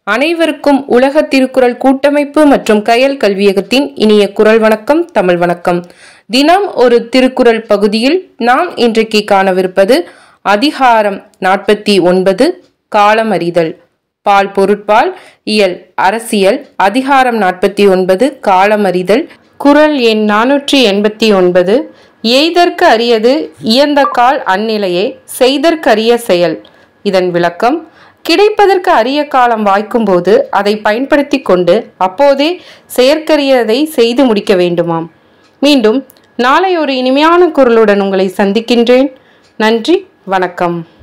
அனைவருக்கும் உலக திருக்குறள் கூட்டமைப்பு மற்றும் கயல் கல்வியகத்தின் இனிய குரல் வணக்கம் தமிழ் வணக்கம் தினம் ஒரு திருக்குறள் பகுதியில் நாம் இன்றைக்கு காணவிருப்பது அதிகாரம் நாற்பத்தி ஒன்பது காலம் அறிதல் பால் பொருட்பால் இயல் அரசியல் அதிகாரம் நாற்பத்தி ஒன்பது காலம் அறிதல் குரல் எண் நானூற்றி எண்பத்தி ஒன்பது எய்தற்கு அரியது இயந்த கால் அந்நிலையே செய்தற்கரிய செயல் இதன் விளக்கம் கிடைப்பதற்கு அரிய காலம் வாய்க்கும்போது அதை பயன்படுத்தி கொண்டு அப்போதே செயற்கரியதை செய்து முடிக்க வேண்டுமாம் மீண்டும் நாளை ஒரு இனிமையான குரலுடன் உங்களை சந்திக்கின்றேன் நன்றி வணக்கம்